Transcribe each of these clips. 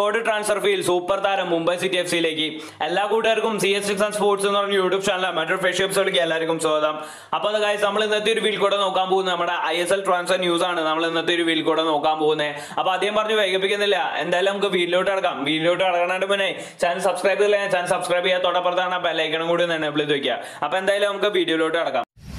record transfer fee super താരം Mumbai City F സിയിലേക്ക് എല്ലാ കൂട്ടുകാർക്കും C S six and sports എന്ന് പറഞ്ഞ യൂട്യൂബ് ചാനൽ മറ്റൊരു ഫ്രഷ് എപ്പിസോഡിലേക്ക് എല്ലാവർക്കും സ്വാഗതം അപ്പോൾ അത് guys നമ്മൾ ഇന്നത്തെ ഒരു വീൽ കൂടെ നോക്കാൻ പോകുന്നത് നമ്മുടെ I S L transfer news ആണ് നമ്മൾ ഇന്നത്തെ ഒരു വീൽ കൂടെ നോക്കാൻ പോകുന്നത് അപ്പോൾ ആദ്യം പറഞ്ഞ് വൈകിപ്പിക്കുന്നില്ല എന്തായാലും നമുക്ക് വീഡിയോട്ട് കിടക്കാം വീഡിയോട്ട് കിടക്കണതിന് മുന്നേ ചാനൽ സബ്സ്ക്രൈബ് ചെയ്തില്ല ചാനൽ സബ്സ്ക്രൈബ് ചെയ്യാൻ തൊട്ടപ്പുറത്താണ് ബെല്ലൈക്കണം കൂടി ഒന്ന് എനേബിൾ ചെയ്ത് വെക്കുക അപ്പോൾ എന്തായാലും നമുക്ക് വീഡിയോയിലോട്ട് കിടക്കാം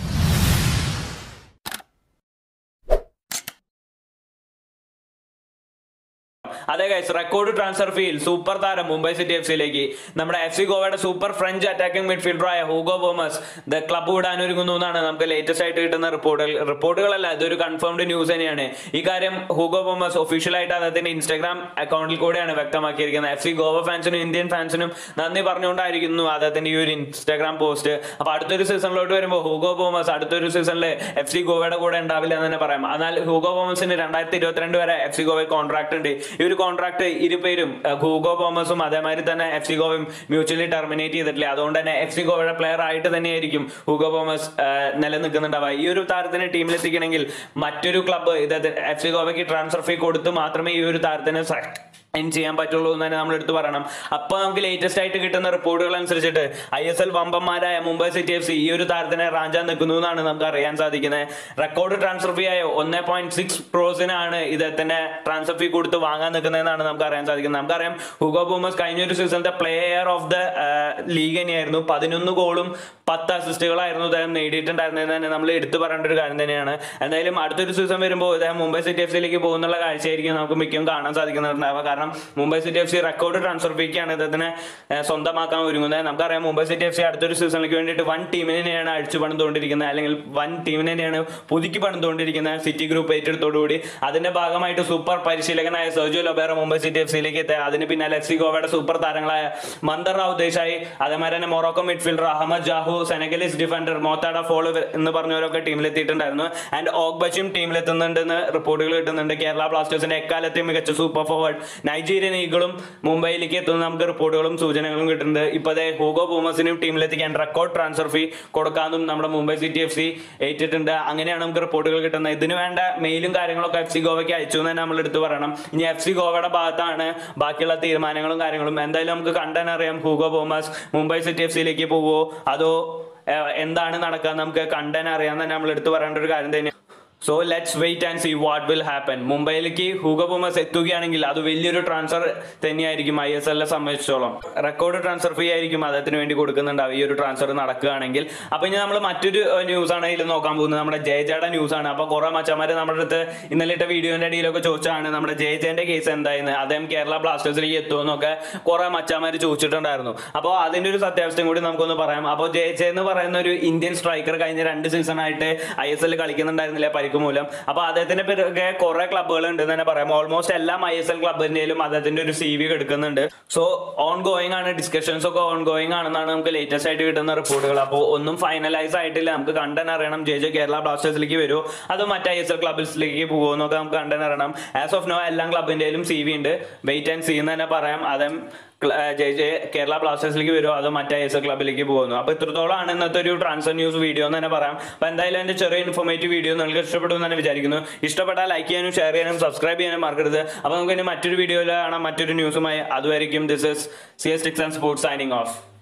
അതെ guys record transfer fee super താരം മുംബൈ സിറ്റി എഫ് സിയിലേക്ക് നമ്മുടെ എഫ് സി ഗോവയുടെ സൂപ്പർ ഫ്രഞ്ച് അറ്റാക്കിംഗ് മിഡ്ഫീൽഡറായ ഹൂഗോ ബോമസ് ദ ക്ലബ്ബ് വിടാൻ ഒരുങ്ങുന്നു എന്നാണ് നമുക്ക് ലേറ്റസ്റ്റ് ആയിട്ട് കിട്ടുന്ന റിപ്പോർട്ടുകൾ റിപ്പോർട്ടുകളല്ല ഇതൊരു കൺഫേംഡ് ന്യൂസ് തന്നെയാണ് ഈ കാര്യം ഹൂഗോ ബോമസ് ഒഫീഷ്യലായിട്ട് അദ്ദേഹത്തിന്റെ ഇൻസ്റ്റാഗ്രാം അക്കൗണ്ടിൽ കൂടെയാണ് വ്യക്തമാക്കിയിരിക്കുന്നത് എഫ് സി ഗോവ ഫാൻസിനും ഇന്ത്യൻ ഫാൻസിനും നന്ദി പറഞ്ഞുകൊണ്ടായിരിക്കുന്നു അദ്ദേഹത്തിന്റെ ഈ ഒരു ഇൻസ്റ്റാഗ്രാം പോസ്റ്റ് അപ്പൊ അടുത്തൊരു സീസണിലോട്ട് വരുമ്പോൾ ഹൂഗോ ബോമസ് അടുത്തൊരു സീസണിൽ എഫ് സി ഗോവയുടെ കൂടെ ഉണ്ടാവില്ല എന്ന് തന്നെ പറയാം എന്നാൽ ഹൂഗോ ബോമസിന് രണ്ടായിരത്തി ഇരുപത്തിരണ്ട് വരെ എഫ് സി ഗോവയിൽ കോൺട്രാക്ട് ഉണ്ട് ഈ ഒരു കോൺട്രാക്ട് ഇരുപേരും അഹ് ഹൂഗോ തോമസും അതേമാതിരി തന്നെ എഫ് സി ഗോവയും മ്യൂച്വലി ടെർമിനേറ്റ് ചെയ്തിട്ടില്ല അതുകൊണ്ട് തന്നെ എഫ് സി ഗോവയുടെ പ്ലെയർ ആയിട്ട് തന്നെയായിരിക്കും ഹൂഗോ തോമസ് ആഹ് നിലനിൽക്കുന്നുണ്ടാവുക ഈ ഒരു താരത്തിനെ ടീമിലെത്തിക്കണമെങ്കിൽ മറ്റൊരു ക്ലബ്ബ് ഇത് എഫ് സി ഗോവയ്ക്ക് ട്രാൻസ്ഫർ ഫീ കൊടുത്ത് മാത്രമേ ഈ ഒരു താരത്തിന് സൈൻ ചെയ്യാൻ പറ്റുള്ളൂ എന്ന് തന്നെ നമ്മൾ എടുത്തു പറയണം അപ്പൊ നമുക്ക് ലേറ്റസ്റ്റ് ആയിട്ട് കിട്ടുന്ന റിപ്പോർട്ടുകൾ അനുസരിച്ചിട്ട് ഐ എസ് എൽ വമ്പന്മാരായ മുംബൈ സിറ്റി എഫ് സി ഈ ഒരു താരത്തിനെ റാഞ്ചാൻ നിൽക്കുന്നു എന്നാണ് നമുക്ക് അറിയാൻ സാധിക്കുന്നത് റെക്കോർഡ് ട്രാൻസ്ഫർ ഫീ ആയ ഒന്നേ പോയിന്റ് സിക്സ് ക്രോസിനാണ് ഇദ്ദേഹത്തിന്റെ ട്രാൻസ്ഫർ ഫീ കൊടുത്ത് വാങ്ങാൻ നിൽക്കുന്നതെന്നാണ് നമുക്ക് അറിയാൻ സാധിക്കുന്നത് നമുക്കറിയാം ഹുഗോ ബൂമസ് കഴിഞ്ഞ ഒരു സീസണത്തെ പ്ലെയർ ഓഫ് ദ ലീഗ് തന്നെയായിരുന്നു പതിനൊന്ന് ഗോളും പത്ത് അസിസ്റ്റുകളായിരുന്നു അദ്ദേഹം നേടിയിട്ടുണ്ടായിരുന്നത് തന്നെ നമ്മൾ എടുത്തു പറയേണ്ട ഒരു കാര്യം തന്നെയാണ് എന്തായാലും അടുത്തൊരു സീസൺ വരുമ്പോൾ ഇദ്ദേഹം മുംബൈ സിറ്റി എഫ് സിയിലേക്ക് പോകുന്നുള്ള കാഴ്ചയായിരിക്കും നമുക്ക് മിക്കവും കാണാൻ സാധിക്കുന്നുണ്ടാവുക കാരണം Mumbai City F C record transfer ഫീക്കാണ് ഇദ്ദേഹത്തിനെ ഏഹ്, സ്വന്തമാക്കാൻ ഒരുങ്ങുന്നത് നമുക്കറിയാം മുംബൈ സിറ്റി എഫ് സി അടുത്തൊരു സീസണിലേക്ക് വേണ്ടിയിട്ട് വൺ ടീമിനെ തന്നെയാണ് അഴിച്ചു പണിതുകൊണ്ടിരിക്കുന്നത് അല്ലെങ്കിൽ വൻ ടീമിനെ തന്നെയാണ് പുതുക്കി പണിതുകൊണ്ടിരിക്കുന്നത് സിറ്റി ഗ്രൂപ്പ് ഏറ്റെടുത്തോടുകൂടി അതിന്റെ ഭാഗമായിട്ട് സൂപ്പർ പരിശീലകനായ Sergio Lobera Mumbai City F സിയിലേക്ക് എത്തി അതിന് പിന്നാലെ എഫ് സി ഗോവയുടെ സൂപ്പർ താരങ്ങളായ മന്ദർ റാവു ദേശായി അതേമാതിരി തന്നെ Morocco midfielder Ahmed Jahouh Senegalese defender Mourtada Fall എന്ന് പറഞ്ഞവരൊക്കെ ടീമിലെത്തിയിട്ടുണ്ടായിരുന്നു ആൻഡ് ഓഗ്ബച്ചും ടീമിലെത്തുന്നുണ്ടെന്ന് റിപ്പോർട്ടുകൾ കിട്ടുന്നുണ്ട് കേരള ബ്ലാസ്റ്റേഴ്സിന്റെ എക്കാലത്തെ മികച്ച സൂപ്പർ ഫോർവേഡ് നൈജീരിയൻ ഈഗിളും മുംബൈയിലേക്ക് എത്തുന്ന നമുക്ക് റിപ്പോർട്ടുകളും സൂചനകളും കിട്ടുന്നുണ്ട് ഇപ്പോഴത്തെ ഹൂഗോ ബൂമസിനും ടീമിലെത്തിക്കാൻ റെക്കോർഡ് ട്രാൻസ്ഫർ ഫീ കൊടുക്കാനും നമ്മുടെ മുംബൈ സിറ്റി എഫ് സി ഏറ്റിട്ടുണ്ട് അങ്ങനെയാണ് നമുക്ക് റിപ്പോർട്ടുകൾ കിട്ടുന്നത് ഇതിന് വേണ്ട മെയിലും കാര്യങ്ങളൊക്കെ എഫ് സി ഗോവയ്ക്ക് അയച്ചു എന്ന് തന്നെ നമ്മൾ എടുത്തു പറയണം ഇനി എഫ് സി ഗോവയുടെ ഭാഗത്താണ് ബാക്കിയുള്ള തീരുമാനങ്ങളും കാര്യങ്ങളും എന്തായാലും നമുക്ക് കണ്ടാൻ അറിയാം Hugo Boumous Mumbai City F സിയിലേക്ക് പോവോ അതോ ഏഹ്, എന്താണ് നടക്കുക നമുക്ക് കണ്ടാൻ അറിയാൻ തന്നെ നമ്മൾ എടുത്തു പറയേണ്ട ഒരു കാര്യം തന്നെ so let's wait and see what will happen മുംബൈയിലേക്ക് ഹൂഗോ ബുമസ് എത്തുകയാണെങ്കിൽ അത് വലിയൊരു ട്രാൻസ്ഫർ തന്നെയായിരിക്കും ഐ എസ് എല്ലിനെ സംബന്ധിച്ചോളം റെക്കോർഡ് ട്രാൻസ്ഫർ ഫീ ആയിരിക്കും അദ്ദേഹത്തിന് വേണ്ടി കൊടുക്കുന്നുണ്ടാവും ഈ ഒരു ട്രാൻസ്ഫർ നടക്കുകയാണെങ്കിൽ അപ്പൊ ഇനി നമ്മൾ മറ്റൊരു ന്യൂസ് ആണ് ഇതിൽ നോക്കാൻ പോകുന്നത് നമ്മുടെ ജയജയുടെ ന്യൂസ് ആണ് അപ്പൊ കുറെ മച്ചന്മാര് നമ്മുടെ അടുത്ത് ഇന്നലെ ഇട്ട വീഡിയോന്റെ അടിയിലൊക്കെ ചോദിച്ചാണ് നമ്മുടെ ജയജന്റെ കേസ് എന്തായിരുന്നു അദ്ദേഹം കേരള ബ്ലാസ്റ്റേഴ്സിലേക്ക് എത്തുമെന്നൊക്കെ കുറെ മച്ചന്മാര് ചോദിച്ചിട്ടുണ്ടായിരുന്നു അപ്പോൾ അതിന്റെ ഒരു സത്യാവസ്ഥയും കൂടി നമുക്കൊന്ന് പറയാം അപ്പോൾ ജയജയ എന്ന് പറയുന്ന ഒരു ഇന്ത്യൻ സ്ട്രൈക്കർ കഴിഞ്ഞ രണ്ട് സീസൺ ആയിട്ട് ഐ എസ് എൽ കളിക്കുന്നുണ്ടായിരുന്നില്ല പരിക്ക് മൂലം അപ്പൊ അദ്ദേഹത്തിന്റെ പിറകെ കുറെ ക്ലബ്ബുകൾ ഉണ്ട് എന്ന് തന്നെ പറയാം ഓൾമോസ്റ്റ് എല്ലാം ഐ എസ് എൽ ക്ലബിന്റെയും അദ്ദേഹത്തിന്റെ ഒരു സി വി എടുക്കുന്നുണ്ട് സോ ഓൺ ഗോയിങ് ആണ് ഡിസ്കഷൻസ് ഒക്കെ ഓൺ ഗോയിങ് ആണെന്നാണ് നമുക്ക് ലേറ്റസ്റ്റ് ആയിട്ട് കിട്ടുന്ന റിപ്പോർട്ടുകൾ അപ്പോൾ ഒന്നും ഫൈനലൈസ് ആയിട്ടില്ല നമുക്ക് കണ്ടൻ അറിയണം ജെ ജെ കേരള ബ്ലാസ്റ്റേഴ്സിലേക്ക് വരുമോ അതോ മറ്റേ ഐ എസ് എൽ ക്ലബ്ബിലേക്ക് പോകുമോ എന്നൊക്കെ നമുക്ക് കണ്ടൻ അറിയണം ആസ് ഓഫ് നോ എല്ലാ ക്ലബിന്റെയും സി വി ഉണ്ട് വെയിറ്റ് ആൻഡ് സീ എന്ന് തന്നെ പറയാം അതും ജെ ജെ കേരള ബ്ലാസ്റ്റേഴ്സിലേക്ക് വരുമോ അതോ മറ്റേ ഐ എസ് എൽ ക്ലബിലേക്ക് പോകുന്നു അപ്പൊ ഇത്രത്തോളമാണ് ഇന്നത്തെ ഒരു ട്രാൻസ്ഫർ ന്യൂസ് വീഡിയോ എന്ന് തന്നെ പറയാം അപ്പൊ എന്തായാലും എന്റെ ചെറിയ ഇൻഫോർമേറ്റീവ് വീഡിയോ നിങ്ങൾക്ക് ഇഷ്ടപ്പെട്ടു എന്ന് തന്നെ വിചാരിക്കുന്നു ഇഷ്ടപ്പെട്ടാൽ ലൈക്ക് ചെയ്യാനും ഷെയർ ചെയ്യാനും സബ്സ്ക്രൈബ് ചെയ്യാനും മറക്കരുത് അപ്പൊ നമുക്ക് ഇനി മറ്റൊരു വീഡിയോയിൽ കാണാം മറ്റൊരു ന്യൂസുമായി അതുവരെയും this is C S tics and sports signing of